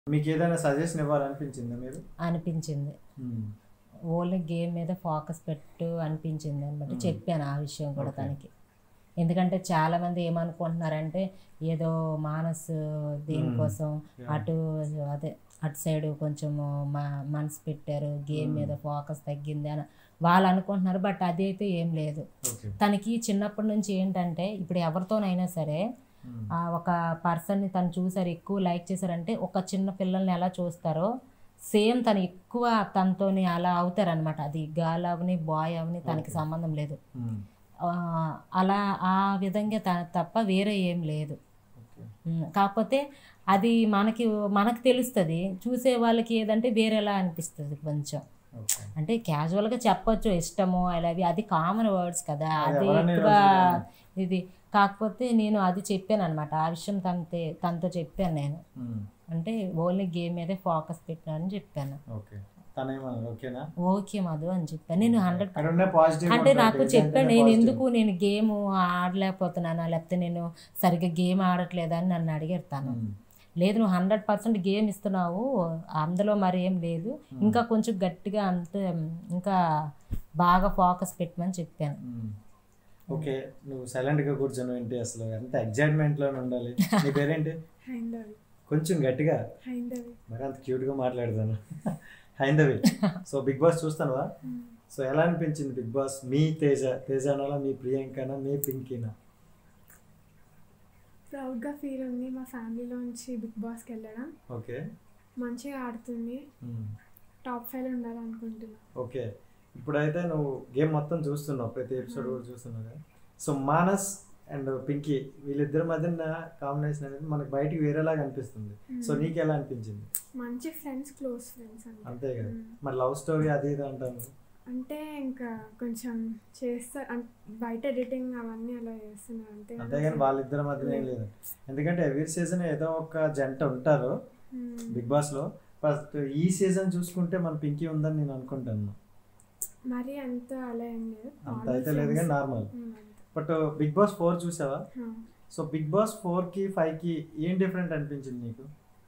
మీకు ఏదైనా సజెషన్ ఇవ్వాలనిపించిందా మీరు అనిపించింది ఓన్లీ గేమ్ మీద ఫోకస్ పెట్టు అనిపించింది అనమాట Hmm. చెప్పాను ఆ విషయం కూడా Okay. తనకి ఎందుకంటే చాలా మంది ఏమనుకుంటున్నారంటే ఏదో మానస్ దీనికోసం Yeah. అటు అదే అటు సైడ్ కొంచెం మనసు పెట్టారు గేమ్ Hmm. మీద ఫోకస్ తగ్గింది అని వాళ్ళు అనుకుంటున్నారు బట్ అది అయితే ఏం లేదు ఓకే తనకి చిన్నప్పటి నుంచి ఏంటంటే ఇప్పుడు ఎవరితోనైనా సరే ఆ ఒక పర్సన్ని తను చూసారు ఎక్కువ లైక్ చేశారంటే ఒక చిన్న పిల్లల్ని ఎలా చూస్తారో సేమ్ తను ఎక్కువ తనతోని అలా అవుతారనమాట అది గర్ల్ అవని బాయ్ అవని తనకి Okay. సంబంధం లేదు ఆ, అలా ఆ విధంగా తన తప్ప వేరే ఏం లేదు ఓకే ఉమ్, కాకపోతే అది మనకి మనకు తెలుస్తుంది చూసే వాళ్ళకి ఏదంటే వేరేలా అనిపిస్తుంది కొంచెం ఓకే అంటే క్యాజువల్గా చెప్పొచ్చు ఇష్టము అవి అది కామన్ వర్డ్స్ కదా అది అది ఎవరైనా ఎక్కువ ఈరోజు ఇది కాకపోతే నేను అది చెప్పాను అనమాట ఆ విషయం తనతే తనతో చెప్పాను నేను అంటే ఓన్లీ గేమ్ మీదే ఫోకస్ పెట్టానని చెప్పాను ఓకే తనేమన్నారు ఓకేనా ఓకే మధు అని చెప్పాను నేను హండ్రెడ్ అక్కడ ఉన్న పాజిటివ్ అంటే నాకు చెప్పాను నేను ఎందుకు నేను గేమ్ ఆడలేకపోతున్నానా లేకపోతే నేను సరిగ్గా గేమ్ ఆడట్లేదా అని నన్ను అడిగారు తను లేదు నువ్వు హండ్రెడ్ పర్సెంట్ గేమ్ ఇస్తున్నావు అందులో మరి ఏం లేదు ఇంకా కొంచెం గట్టిగా అంటే ఇంకా బాగా ఫోకస్ పెట్టమని చెప్పాను ఓకే నువ్వు సైలెంట్ గా కూర్చొని ఏంటి అసలు ఎంత ఎగ్జైట్మెంట్ లో ఉండాలి నీ పేరేంటి హైందవి కొంచెం గట్టిగా హైందవి మరి అంత క్యూట్ గా మాట్లాడతాను హైందవి సో బిగ్ బాస్ చూస్తానువా సో ఎలా అనిపించింది బిగ్ బాస్ మీ తేజ తేజానాలా మీ ప్రియాంకనా మీ పింకీనా ప్రౌడ్గా ఫీల్ ఉంది మా ఫ్యామిలీలోంచి బిగ్ బాస్కి వెళ్ళడం ఓకే మంచిగా ఆడుతుంది టాప్ ఫైవ్ ఉండాలనుకుంటున్నా ఓకే ఇప్పుడైతే నువ్వు గేమ్ మొత్తం చూస్తున్నావు ప్రతి ఎపిసోడ్ కూడా చూస్తున్నావు కదా సో మానస్ అండ్ పింకీ వీళ్ళిద్దరి మధ్యన కాంబినేషన్ అనేది మనకు బయటికి వేరేలాగా అనిపిస్తుంది సో నీకు ఎలా అనిపించింది మంచి ఫ్రెండ్స్ క్లోజ్ ఫ్రెండ్స్ అంటే అంతే కదా మ్మ్. మరి లవ్ స్టోరీ అది ఇది అంటాను అంటే ఇంకా కొంచెం చేస్తారు అన్- బయట ఎడిటింగ్ అవన్నీ అలా చేస్తున్నారు అంతే అంతేగాని వాళ్ళిద్దరి మధ్యన ఏం లేదు ఎందుకంటే ఎవ్రీ సీజన్ ఏదో ఒక జంట ఉంటారు బిగ్ బాస్ లో ఫస్ట్ ఈ సీజన్ చూసుకుంటే మన పింకీ ఉందని నేను అనుకుంటాను మరి అంత అలా ఏం లేదు అంత Normal అయితే లేదు కానీ friends. నార్మల్ మ్మ్, అంతే. బట్ బిగ్ బాస్ ఫోర్ చూసావా ఆ. సో బిగ్ బాస్ ఫోర్ కి ఫైవ్ కి ఏం డిఫరెంట్ అనిపించింది నీకు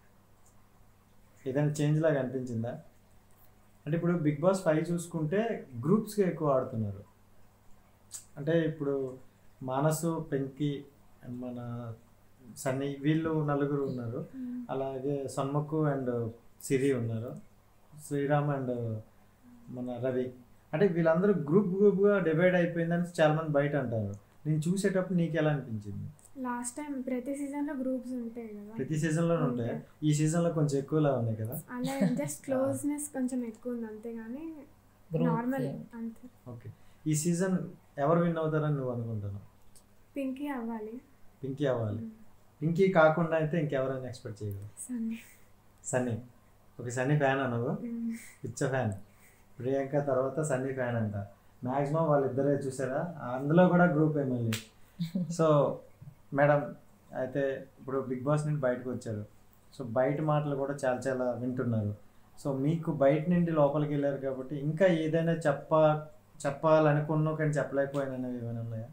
ఏదైనా చేంజ్ లాగా అనిపించిందా అంటే ఇప్పుడు బిగ్ బాస్ ఫైవ్ చూసుకుంటే గ్రూప్స్గా ఎక్కువ ఆడుతున్నారు అంటే ఇప్పుడు మానసు పెంకి మన సన్నీ వీళ్ళు నలుగురు ఉన్నారు మ్మ్. అలాగే సన్ముఖ్ అండ్ సిరి ఉన్నారు శ్రీరామ్ అండ్ మన రవి అంటే వీళ్ళందరూ గ్రూప్ గ్రూప్గా డివైడ్ అయిపోయిందని చాలా మంది బయట అంటారు నేను చూసేటప్పుడు నీకు ఎలా అనిపించింది లాస్ట్ టైం ప్రతి సీజన్ లో గ్రూప్స్ ఉంటాయి కదా ప్రతి సీజన్లోనే ఉంటాయి ఈ సీజన్లో కొంచెం ఎక్కువలా ఉన్నాయి కదా అలా జస్ట్ క్లోజ్నెస్ కొంచెం ఎక్కువ ఉంది అంతేగాని Groups నార్మల్ ఏం. అంతే ఓకే ఈ సీజన్ ఎవరు విన్ అవుతారని నువ్వు అనుకుంటున్నావు పింకీ అవ్వాలి పింకీ అవ్వాలి పింకీ కాకుండా అయితే ఇంకెవరైనా ఎక్స్పెక్ట్ చేయగలరు సన్నీ సన్నీ ఓకే సన్నీ ఫ్యాన్ నువ్వు మ్మ్. పిచ్చ ఫ్యాన్ ప్రియాంక తర్వాత సన్నీ ఫ్యాన్ అంట మ్యాక్సిమం వాళ్ళిద్దరే చూసారా అందులో కూడా గ్రూప్ మళ్ళీ సో మేడం అయితే ఇప్పుడు బిగ్ బాస్ నుండి బయటకు వచ్చారు సో బయట మాటలు కూడా చాలా చాలా వింటున్నారు సో మీకు బయట నుండి లోపలికి వెళ్ళారు కాబట్టి ఇంకా ఏదైనా చెప్ప చెప్పాలనుకున్నా కానీ చెప్పలేకపోయినవి ఏమైనా ఉన్నాయా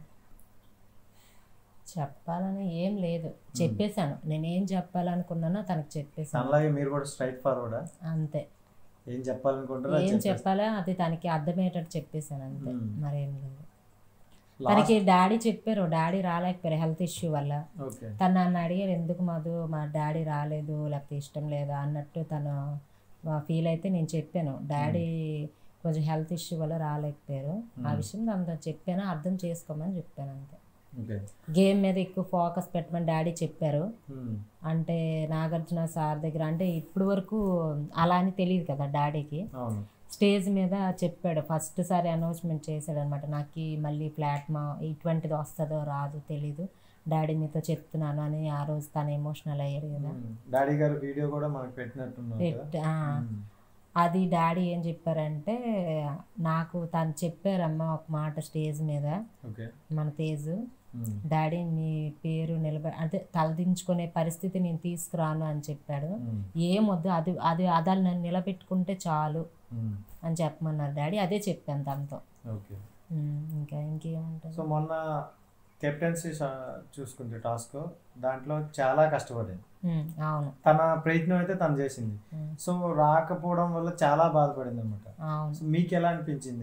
చెప్పాలని ఏం లేదు చెప్పేశాను నేనేం చెప్పాలనుకున్నానో తనకు చెప్పేశాను అలాగే మీరు కూడా స్ట్రైట్ ఫార్వర్డా అంతే ఏం చెప్పాలనుకుంటారో అది ఏం చెప్పేస్తారు. చెప్పాలో అది తనకి అర్థమయ్యేటట్టు చెప్పేశాను అంతే Hmm. మరేం లేదు Last- తనకి డాడీ చెప్పారు డాడీ రాలేకపోయారు హెల్త్ ఇష్యూ వల్ల ఓకే తను నన్ను అడిగారు ఎందుకు మధు మా డాడీ రాలేదు లేకపోతే ఇష్టం లేదా అన్నట్టు తను ఫీల్ అయితే నేను చెప్పాను డాడీ కొంచెం హెల్త్ ఇష్యూ వల్ల రాలేకపోయారు ఆ Hmm. విషయం తనతో చెప్పాను అర్థం చేసుకోమని చెప్పాను అంతే ఓకే గేమ్ మీద ఎక్కువ ఫోకస్ పెట్టమని డాడీ చెప్పారు Hmm. అంటే నాగార్జున సార్ దగ్గర అంటే ఇప్పుడు వరకు అలా అని తెలియదు కదా డాడీకి అవును స్టేజ్ మీద చెప్పాడు ఫస్ట్ సారి అనౌన్స్మెంట్ చేశాడు అనమాట నాకు ఈ మళ్ళీ ప్లాట్మా ఇటువంటిది వస్తుందో రాదు తెలీదు డాడీ మీతో చెప్తున్నాను అని ఆ రోజు తను ఎమోషనల్ అయ్యాడు కదా Hmm. డాడీ గారు వీడియో కూడా మనకు పెట్టినట్టున్నారు కదా పెట్- ఆ, Hmm. అది డాడీ ఏం చెప్పారంటే నాకు తను చెప్పారమ్మ ఒక మాట స్టేజ్ మీద ఓకే మన తేజు Hmm. డాడీ నీ పేరు నిలబ అంటే తలదించుకునే పరిస్థితి నేను తీసుకురాను అని చెప్పాడు Hmm. ఏమొద్దు అది అది అదాలు నన్ను నిలబెట్టుకుంటే చాలు Hmm. అని చెప్పమన్నారు డాడీ అదే చెప్పాను తనతో ఓకే ఉమ్, ఇంకా ఇంకేముంటుంది సో మొన్న కెప్టెన్సీ చూసుకుంటే టాస్క్ దాంట్లో చాలా కష్టపడింది ఉమ్, అవును తన ప్రయత్నం అయితే తను చేసింది ఉమ్, సో రాకపోవడం వల్ల చాలా బాధపడింది అనమాట అవును సో మీకు ఎలా అనిపించింది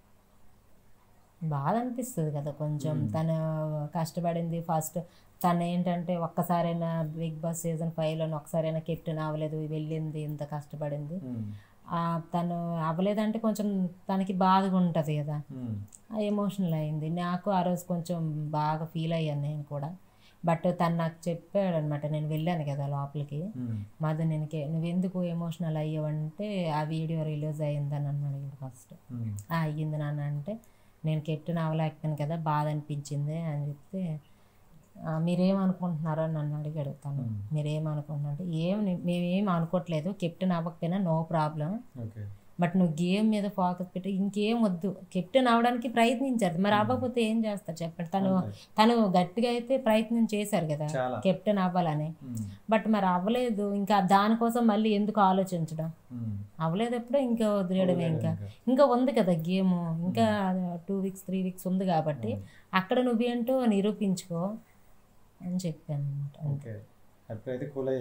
బాధ అనిపిస్తుంది కదా కొంచెం మ్మ్. తను కష్టపడింది ఫస్ట్ తను ఏంటంటే ఒక్కసారైనా బిగ్ బాస్ సీజన్ ఫైవ్లో ఒక్కసారైనా కెప్టెన్ అవ్వలేదు వెళ్ళింది ఇంత కష్టపడింది ఉమ్, ఆ, తను అవ్వలేదంటే కొంచెం తనకి బాధగా ఉంటుంది కదా ఉమ్, ఎమోషనల్ అయింది నాకు ఆ రోజు కొంచెం బాగా ఫీల్ అయ్యాను నేను కూడా బట్ తను నాకు చెప్పాడు అనమాట నేను వెళ్ళాను కదా లోపలికి ఉమ్, మధు నేను నువ్వెందుకు ఎమోషనల్ అయ్యావంటే ఆ వీడియో రిలీజ్ అయ్యిందని అన్నాడు ఫస్ట్ ఉమ్, "ఆ, అయ్యింది నాన్న అంటే నేను కెప్టెన్ అవ్వలేకపోయాను కదా బాధ అనిపించింది అని చెప్తే "ఆ, మీరేమనుకుంటున్నారో అని నన్ను అడిగాడు తను Hmm. మీరేమనుకుంటున్నా అంటే ఏం మేమేం అనుకోవట్లేదు కెప్టెన్ అవ్వకపోయినా నో ప్రాబ్లం ఓకే బట్ నువ్వు గేమ్ మీద ఫోకస్ పెట్టి ఇంకేం వద్దు కెప్టెన్ అవడానికి ప్రయత్నించారు మరి అవ్వకపోతే ఏం చేస్తారు చెప్పండి తను అంతే. తను గట్టిగా అయితే ప్రయత్నం చేశారు కదా చాలా కెప్టెన్ అవ్వాలని ఉమ్, బట్ మరి అవ్వలేదు ఇంకా దానికోసం మళ్ళీ ఎందుకు ఆలోచించడం ఉమ్, అవ్వలేదు ఎప్పుడో ఇంకా వదిలేయడమే ఇంకా ఇంకా. ఇంకా ఉంది కదా గేమ్ ఇంకా టూ వీక్స్ త్రీ వీక్స్ ఉంది కాబట్టి అక్కడ నువ్వేంటో నిరూపించుకో అని చెప్పాను అనమాట ఓకే అప్పుడైతే కూల్